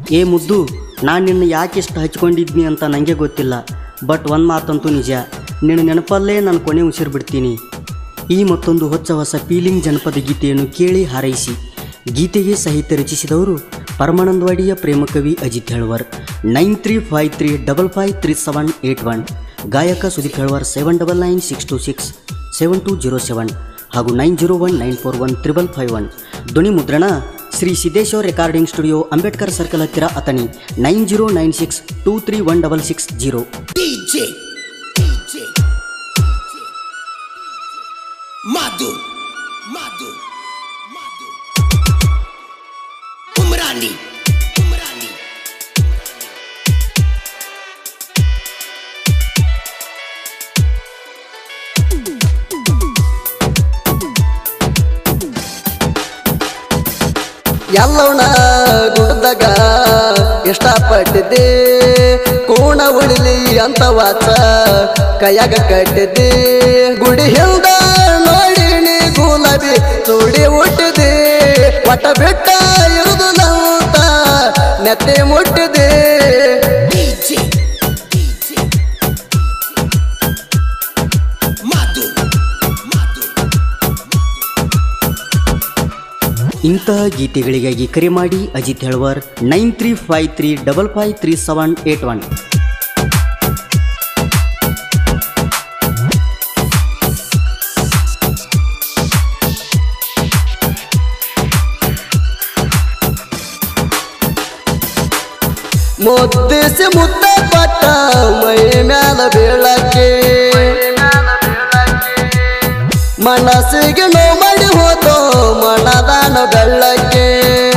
ಏ ಮುದ್ದು ನಾನು ನಿನ್ನ ಯಾಕೆ ಇಷ್ಟು ಹಚ್ಕೊಂಡಿದ್ನಿ ಅಂತ ನನಗೆ ಗೊತ್ತಿಲ್ಲ ಬಟ್ ಒಂದು ಮಾತಂತೂ ನಿಜ ನಿನ್ನ ನೆನಪಲ್ಲೇ ನಾನು ಕೊನೆ ಉಸಿರು ಬಿಡ್ತೀನಿ ಈ ಮತ್ತೊಂದು ಹೊಚ್ಚ ಹೊಸ ಫೀಲಿಂಗ್ ಜನಪದ ಗೀತೆಯನ್ನು ಕೇಳಿ ಹಾರೈಸಿ ಗೀತೆಗೆ ಸಾಹಿತ್ಯ ರಚಿಸಿದವರು ಪರಮಾನಂದವಾಡಿಯ ಪ್ರೇಮಕವಿ Ajit Helvar nine three five three double five three seven eight one ಗಾಯಕ Sudeep Helvar seven double nine six two six seven two zero seven ಹಾಗೂ nine zero one nine four one triple five one ಧ್ವನಿ ಮುದ್ರಣ Shri Siddeshwar recording studio Ambedkar circle ಹತ್ತಿರ Athani nine zero nine six two three one double six zero DJ, DJ, Madhu, Madhu, Madhu, Umrani, Umrani. ಎಲ್ಲವನ ಗುಡ್ದಾಗ ಇಷ್ಟಪಟ್ಟಿದ್ದೆ ಕೋಣ ಉಳಿಲಿ ಅಂತ ವಾಚ ಕೈಯಾಗ ಕಟ್ಟಿದ್ದೆ ಗುಡಿ ಹಿಂದ ನೋಡಿನಿ ಗುಲಾಬಿ ಚೂಡಿ ಹುಟ್ಟಿದೆ ಒಟ್ಟ ಬಿಟ್ಟ ಇರುದು ಅಂತ ನೆತ್ತಿ ಮುಟ್ಟಿದೆ DJ, DJ, Madhu, Madhu. ಇಂತಹ ಗೀತೆಗಳಿಗಾಗಿ ಕರೆ ಮಾಡಿ Ajit Helvar nine three five three double five three seven eight one ಮುದ್ದಿಸಿ ಮುತ್ತ ಪಟ್ಟ ಮೈ ಮ್ಯಾಲ ಬೀಳಕ್ಕೆ ಮನಸ್ಸಿಗೆ ನೋವು ಮಾಡಿ ಹೋತೋ ಮನದಾನ ಗಳ್ಳಕ್ಕೆ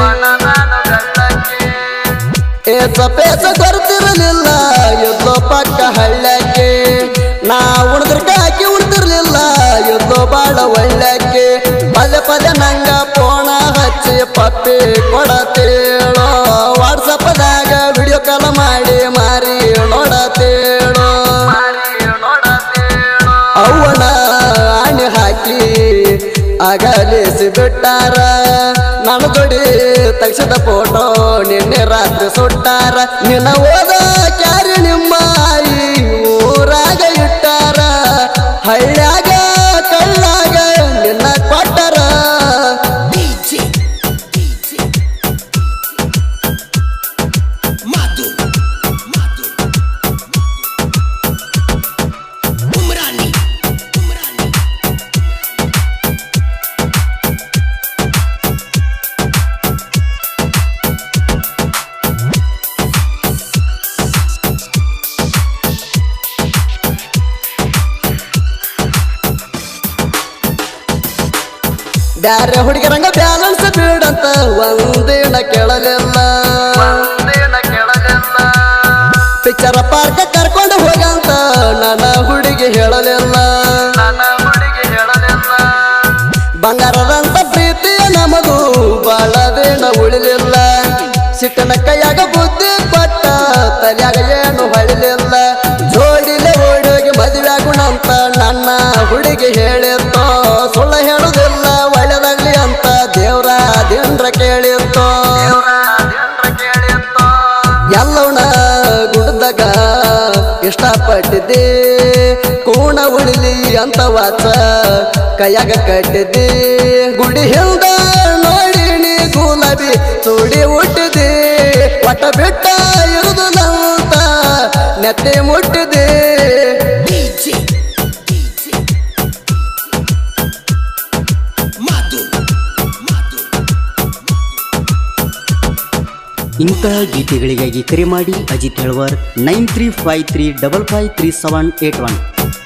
ಏಸ ಪೇಸ ಕೊರ್ತಿರಲಿಲ್ಲ ಎದ್ದೋ ಪಕ್ಕ ಹಳ್ಳಕ್ಕೆ ನಾ ಉಣಿದ್ರ ಕಾಕಿ ಉಣ್ತಿರ್ಲಿಲ್ಲ ಎದ್ದೋ ಬಾಳ ಒಳ್ಳಕ್ಕೆ ಪದೇ ಪದೇ ನಂಗ ಪೋಣ ಹಚ್ಚಿ ಪಪ್ಪಿ ಕೊಡತೇಳೋ ವಾಟ್ಸಪ್ದಾಗ ವಿಡಿಯೋ ಕಾಲ್ ಮಾಡಿ ಮಾರಿ ನೋಡತೇಳೋ ಅವನ ಆಣಿ ಹಾಕಿ ಅಗಲಿಸಿ ಬಿಟ್ಟಾರ ನನ್ನ ಜೋಡಿ ತಕ್ಷದ ಫೋಟೋ ನಿನ್ನೆ ರಾತ್ರಿ ಸುಟ್ಟಾರ ನಿನ್ನ ಓದ ಕ್ಯಾರಿ ನಿಮ್ಮ ಆಯಿ ಊರಾಗ ಇಟ್ಟಾರ ಹಳ್ಳ್ಯಾಗ ಕಳ್ಳಾಗ ನಿನ್ನ ಕೊಟ್ಟಾರ DJ, DJ, Madhu, Madhu, Umrani, Umrani. ಬ್ಯಾರೆ ಹುಡುಗರಂಗ ಬ್ಯಾಲೆನ್ಸ್ ಬೀಡಂತ ಒಂದಿನ ಕೇಳಲಿಲ್ಲ ಪಿಕ್ಚರ್ ಪಾರ್ಕ್ ಕರ್ಕೊಂಡು ಹೋಗಂತ ನನ್ನ ಹುಡುಗಿ ಹೇಳಲಿಲ್ಲ ಬಂಗಾರದಂತ ಪ್ರೀತಿಯ ನಮಗೂ ಬಾಳದೇನ ಉಳಿಲಿಲ್ಲ ಸಿಟ್ಟನ ಕೈಯಾಗ ಬುದ್ಧಿ ಕೊಟ್ಟ ತಲೆಯಾಗ ಏನು ಹೊಳಿಲಿಲ್ಲ ಜೋಡಿಲೆ ಓಡೋಗಿ ಮದುವೆ ಆಗುಣಂತ ನನ್ನ ಹುಡುಗಿ ಹೇಳಿತ್ತೋ ಸುಳ್ಳ ಹೇಳುದಿಲ್ಲ ಒಳ್ಳೆದಾಗ್ಲಿ ಅಂತ ದೇವ್ರ ದಿಂಡ್ರ ಕೇಳಿತ್ತೋ ಎಲ್ಲವನ ಗುಡ್ದಾಗ ಇಷ್ಟಪಟ್ಟಿದ್ದೆ ಕೋಣ ಉಳಿಲಿ ಅಂತ ವಾಚ ಕೈಯಾಗ ಕಟ್ಟಿದ್ದೆ ಗುಡಿ ಹಿಂದ ನೋಡಿನಿ ಗುಲಾಬಿ ಚೂಡಿ ಹುಟ್ಟಿದೆ ಒಟ್ಟ ಬಿಟ್ಟ ಇರುದು ಅಂತ ನೆತ್ತಿ ಮುಟ್ಟಿದೆ DJ, DJ, Madhu, Madhu. ಇಂತಹ ಗೀತೆಗಳಿಗಾಗಿ ಕರೆ ಮಾಡಿ Ajit Helvar nine three five three double five three seven eight one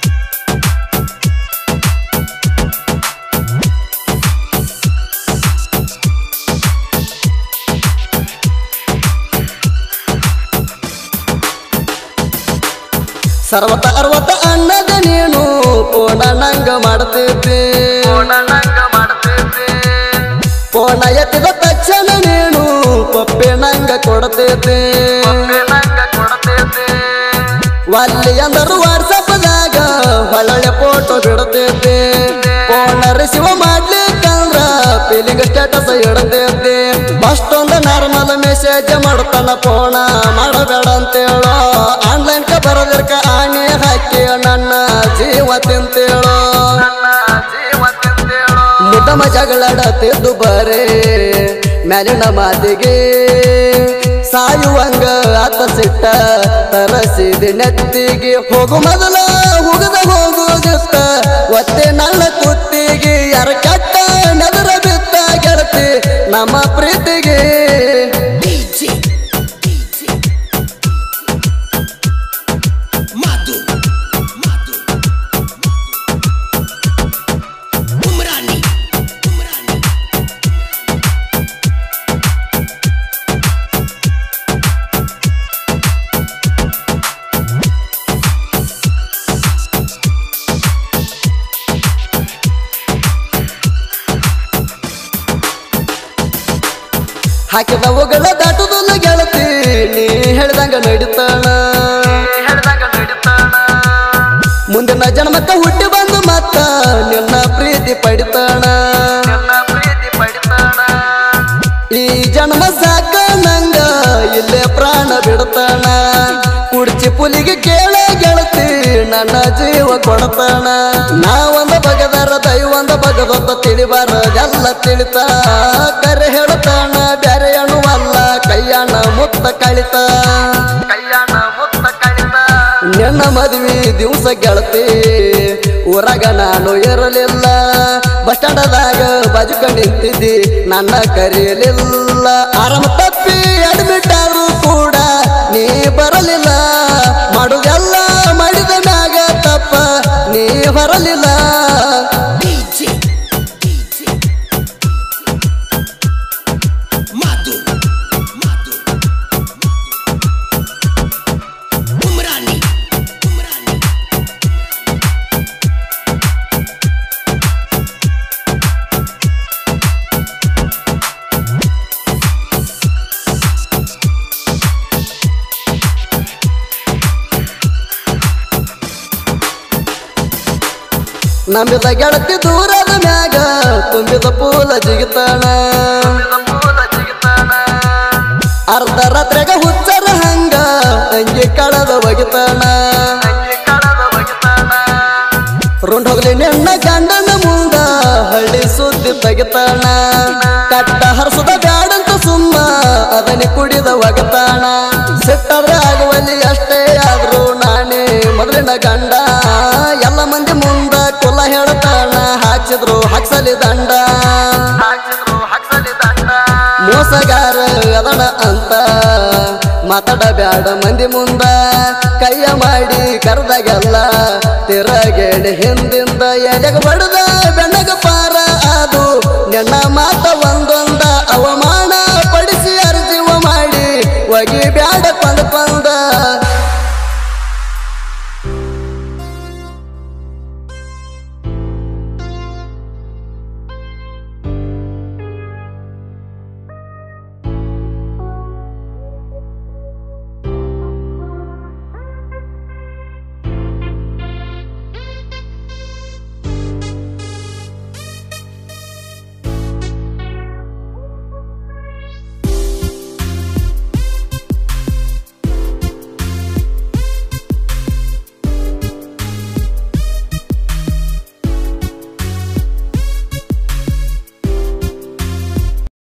ಸರ್ವತ ಅರವತ್ತ ಅನ್ನದ ನೀನು ಪೋಣ ನಂಗ ಮಾಡ್ತಿದ್ದೆ ಪೋಣ ಎತ್ತಿದ ತಕ್ಷಣ ನೀನು ಪಪ್ಪೆ ನಂಗ ಕೊಡ್ತಿದ್ದೆ ಒಲ್ಲಿ ಅಂದರು ವಾಟ್ಸಪ್ದಾಗ ಹೊಳ್ಳೆ ಫೋಟೋ ಬಿಡ್ತೈತಿ ಫೋನ್ ರಿಸೀವ್ ಮಾಡ್ಲಿಕ್ಕಂದ್ರ ಫೀಲಿಂಗ್ ಸ್ಟೇಟಸ್ ಇಡ್ತೈತಿ ಅಷ್ಟೊಂದು ನಾರ್ಮಲ್ ಮೆಸೇಜ್ ಮಾಡ್ತಾನ ಫೋನ ಮಾಡಬೇಡ ಅಂತೇಳೋ ಆನ್ಲೈನ್ ಕ ಬರೋದರ್ಕ ಆಣಿ ಹಾಕಿ ನನ್ನ ಜೀವ ತಿಂತೇಳೋ ಮುದಮ ಜಗಳಾಡತಿದ್ದು ಬರೇ ಮ್ಯಾಲಿನ ಮಾತಿಗೆ ಸಾಯುವಂಗ ಆತ ಸಿಟ್ಟ ತರಸಿದೆ ನೆತ್ತಿಗೆ ಹೋಗು ಮೊದಲ ಹುಗದ ಹೋಗುದಿತ್ತ ಒತ್ತೆ ನಲ್ಲ ಕುತ್ತಿಗೆ ಯಾರ ಕೆಟ್ಟ ನೆದರ ಬಿತ್ತ ಗೆಳತಿ ನಮ್ಮ ಪ್ರೀತಿಗೆ DJ, DJ, Madu, Madu, Umrani, Umrani. ಹಾಕಿದ ಉಗಳ ದಾಟುದಿಲ್ಲ ಗೆಳತಿ ನೀ ಹೇಳ್ದಂಗ ನಡಿತಾಣ ಮುಂದಿನ ಜನ್ಮಕ್ಕ ಹುಟ್ಟಿ ಬಂದು ಮತ್ತ ನಿನ್ನ ಪ್ರೀತಿ ಪಡಿತಾಣ ಈ ಜನ್ಮ ಸಾಕ ನಂಗ ಇಲ್ಲೇ ಪ್ರಾಣ ಬಿಡ್ತಾನ ಕುಡ್ಚಿ ಪುಲಿಗೆ ಕೇಳ ಗೆಳತಿ ನನ್ನ ಜೀವ ಕೊಡ್ತಾನ ನಾವೊಂದ ಬಗದರ ದೈವಂದ ಬಗದೊತ್ತ ತಿಳಿಬಾರದೆಲ್ಲ ತಿಳಿತ ಕರೆ ಹೇಳ್ತಾನ ಬ್ಯಾರೆ ಅಣುವಲ್ಲ ಕೈಯಣ್ಣ ಮುತ್ತ ಕಳಿತ ನಿನ್ನ ಮದ್ವಿ ದಿವಸ ಗೆಳತಿ ಊರಾಗ ನಾನು ಇರಲಿಲ್ಲ ಬಸ್ ಸ್ಟ್ಯಾಂಡದಾಗ ಬಾಜುಕ ನಿಂತಿದ್ದಿ ನನ್ನ ಕರೆಯಲಿಲ್ಲ ಆರಾಮ ತಪ್ಪಿ ಅಡ್ಮಿಟ್ ಆದ್ರೂ ಕೂಡ ನೀ ಬರಲಿಲ್ಲ ಮಾಡುದೆಲ್ಲ ಮಾಡಿದ ಮ್ಯಾಗ ತಪ್ಪ ನೀ ಹೊರಲಿಲ್ಲ DJ, DJ, Madu, Madu, Umrani, Umrani. ನಂಬಿದ ಗೆಳತಿ ದೂರದ ಮ್ಯಾಗ ತುಂಬಿದ ಪೂಲ ಜಿಗಿತಾಣ ಅರ್ಧ ರಾತ್ರಿಗ ಹುಚ್ಚರ ಹಂಗ ಅಂಗಿ ಕಳದ ಒಗಿತಾಣ ರುಂಡ್ ಹೋಗ್ಲಿ ನಿನ್ನ ಗಂಡನ ಮುಂದ ಹಳ್ಳಿ ಸುದ್ದಿ ತೆಗಿತಾಣ ಕಟ್ಟ ಹರ್ಸದ ಬ್ಯಾಡಂತ ಸುಮ್ಮ ಅದನಿ ಕುಡಿದ ಒಗತಾಣ ಸಿಟ್ಟದ್ರ ಆಗುವಲ್ಲಿ ಅಷ್ಟೇ ಆದ್ರೂ ನಾನೇ ಮೊದಲಿನ ಗಂಡ ಎಲ್ಲ ಮಂದಿ ಮುಂದ ಕುಲ ಹೇಳ್ತಾಣ ಹಾಕ್ಸಿದ್ರು ಹಾಕ್ಸಲಿ ದಂಡ ಮೋಸಗಾರ ಅದಣ ಅಂತ ಮಾತಾಡಬ್ಯಾಡ ಮಂದಿ ಮುಂದ ಕೈಯ ಮಾಡಿ ಕರೆದಾಗೆಲ್ಲ ತಿರಗೇಡಿ ಹಿಂದಿಂದ ಎಲೆಗ ಬಡದ ಬೆಣ್ಣಗ ಪಾರ ಅದು ನೆನ್ನ ಮಾತು